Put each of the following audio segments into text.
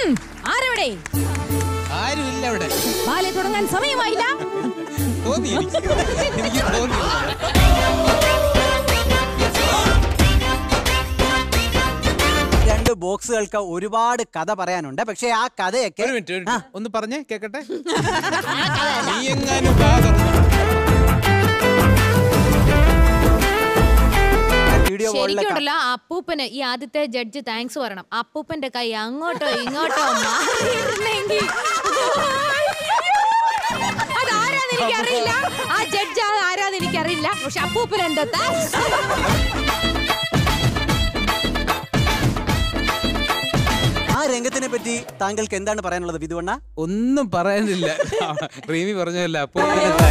ഉം, ആരവിടെ ആരുമില്ല അവിടെ ബാലെ തുടങ്ങാൻ സമയമായില്ല തോന്നി എനിക്ക് എനിക്ക് തോന്നി രണ്ട് ബോക്സുകൾക്ക് ഒരുപാട് കഥ പറയാനുണ്ട് പക്ഷേ ആ കഥയൊക്കെ ഒരു മിനിറ്റ് ഒരു മിനിറ്റ്. ഒന്ന് പറഞ്ഞേ കേക്കട്ടെ നീ എങ്ങാനും വാ തുറന്ന് വീഡിയോ കോളിലൊക്കെ ശരിക്കുണ്ടല്ലോ അപ്പൂപ്പന് ഈ ആദ്യത്തെ ജഡ്ജ് താങ്ക്സ് പറയണം അപ്പൂപ്പന്റെ കൈ അങ്ങോട്ടോ ഇങ്ങോട്ടോ മാറിയിരുന്നെങ്കിൽ അതാരാന്ന് എനിക്കറിയില്ല ആ ജഡ്ജ് ആരാന്ന് എനിക്കറിയില്ല പക്ഷെ അപ്പൂപ്പൻ എന്റെ താങ്ക്സ് ആ രംഗത്തിനെ പറ്റി താങ്കൾക്ക് എന്താണ് പറയാനുള്ളത് വിധുവണ്ണ ഒന്നും പറയാനില്ല റീമി പറഞ്ഞല്ല അപ്പൊ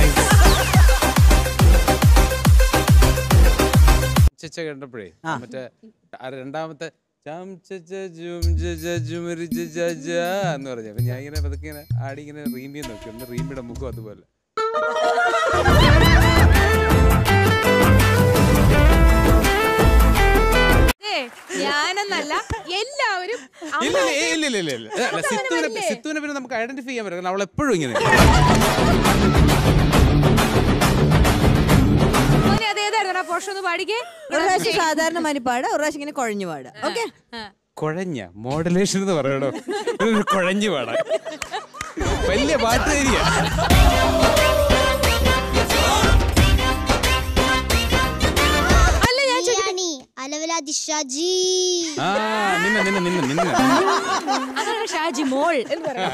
ചെച്ച കണ്ടപ്പോഴേ മറ്റേ ആ രണ്ടാമത്തെ ചം ചച്ച ജും ജജ ജുമരി ജജ ജ എന്ന് പറഞ്ഞു അപ്പൊ ഞാൻ ഇങ്ങനെ പതുക്കെ ഇങ്ങനെ ആടി ഇങ്ങനെ റീമിയെ നോക്കി ഒന്ന് റീമിയുടെ മുഖം അതുപോലെ ഞാനെന്നല്ല എല്ലാവരും ഇല്ല ഇല്ല, ഏയ് ഇല്ല ഇല്ല ഇല്ല ഇല്ല അല്ല, സിത്തുവിനെ സിത്തുവിനെ പിന്നെ നമുക്ക് ഐഡന്റിഫൈ ചെയ്യാൻ പറ്റും കാരണം അവൾ എപ്പോഴും ഇങ്ങനെ മോനെ അതേതായിരുന്നു പോഷൻ ഒന്ന് പാടിക്കേ ഒരു പ്രാവശ്യം സാധാരണ മാതിരി പാടുക ഒരു പ്രാവശ്യം ഇങ്ങനെ കുഴഞ്ഞു പാടുക ഓക്കെ കുഴഞ്ഞ മോഡുലേഷൻ എന്ന് പറയണോ ഇതൊരു കുഴഞ്ഞു പാടാൻ വലിയ പാട്ടുകാരിയാ ബിരിയാണി അലവല ദിഷാജി ആ നിന്ന നിന്ന നിന്ന നിന്ന അതാണ് ഷാജി മോൾ എന്ന് പറയാം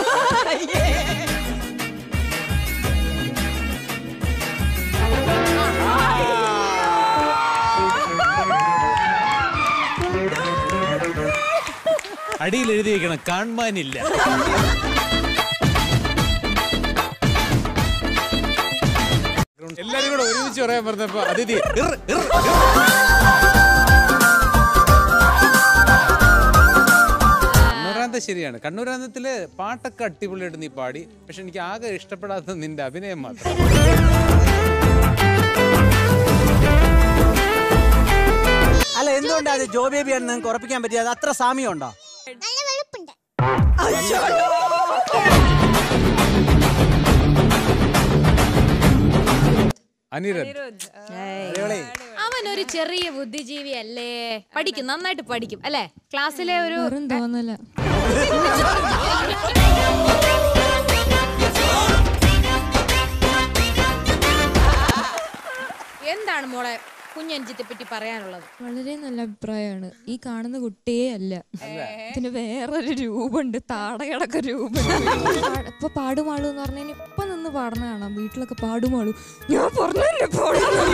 അടിയിൽ എഴുതി വെക്കണം കാണുവാനില്ല എല്ലാരും കൂടെ ഒരുമിച്ച് പറയാൻ പറഞ്ഞപ്പോ അതിഥി ഇർ, ഇർ, ഇർ. കണ്ണൂരാന്ത ശരിയാണ് കണ്ണൂരാന്തത്തില് പാട്ടൊക്കെ അടിപൊളിയായിട്ട് നീ പാടി പക്ഷെ എനിക്ക് ആകെ ഇഷ്ടപ്പെടാത്തത് നിന്റെ അഭിനയം മാത്രം അല്ല എന്തുകൊണ്ടാണ് അത് ജോ ബേബിയാണ് നിങ്ങൾക്ക് ഉറപ്പിക്കാൻ പറ്റിയത് അത്ര സാമ്യം ഉണ്ടോ നല്ല വെളുപ്പുണ്ട് അനിരൻ അവൻ ഒരു ചെറിയ ബുദ്ധിജീവി അല്ലേ പഠിക്കും നന്നായിട്ട് പഠിക്കും അല്ലേ ക്ലാസ്സിലെ ഒരു തോന്നല എന്താണ് മോളെ കുഞ്ഞഞ്ചിത്തെ പറ്റി പറയാനുള്ളത് വളരെ നല്ല അഭിപ്രായമാണ് ഈ കാണുന്ന കുട്ടിയേ അല്ല പിന്നെ വേറൊരു രൂപമുണ്ട് താടകടക്ക രൂപമുണ്ട് പാ- ഇപ്പൊ പാടുമാളു എന്ന് പറഞ്ഞാൽ ഇപ്പൊ നിന്ന് പാടണ കാണാം വീട്ടിലൊക്കെ പാടുമാളു ഞാൻ പറഞ്ഞല്ലേ പാടുന്നു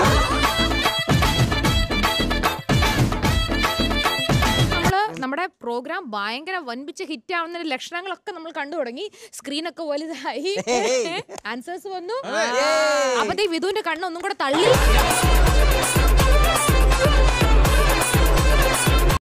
നമ്മള് നമ്മുടെ പ്രോഗ്രാം ഭയങ്കര വൻപിച്ച ഹിറ്റ് ആവുന്ന ലക്ഷണങ്ങളൊക്കെ നമ്മൾ കണ്ടു തുടങ്ങി സ്ക്രീനൊക്കെ വലുതായി ആൻസേഴ്സ് വന്നു അപ്പത്തേ വിധുവിന്റെ കണ്ണ് ഒന്നും കൂടെ തള്ളി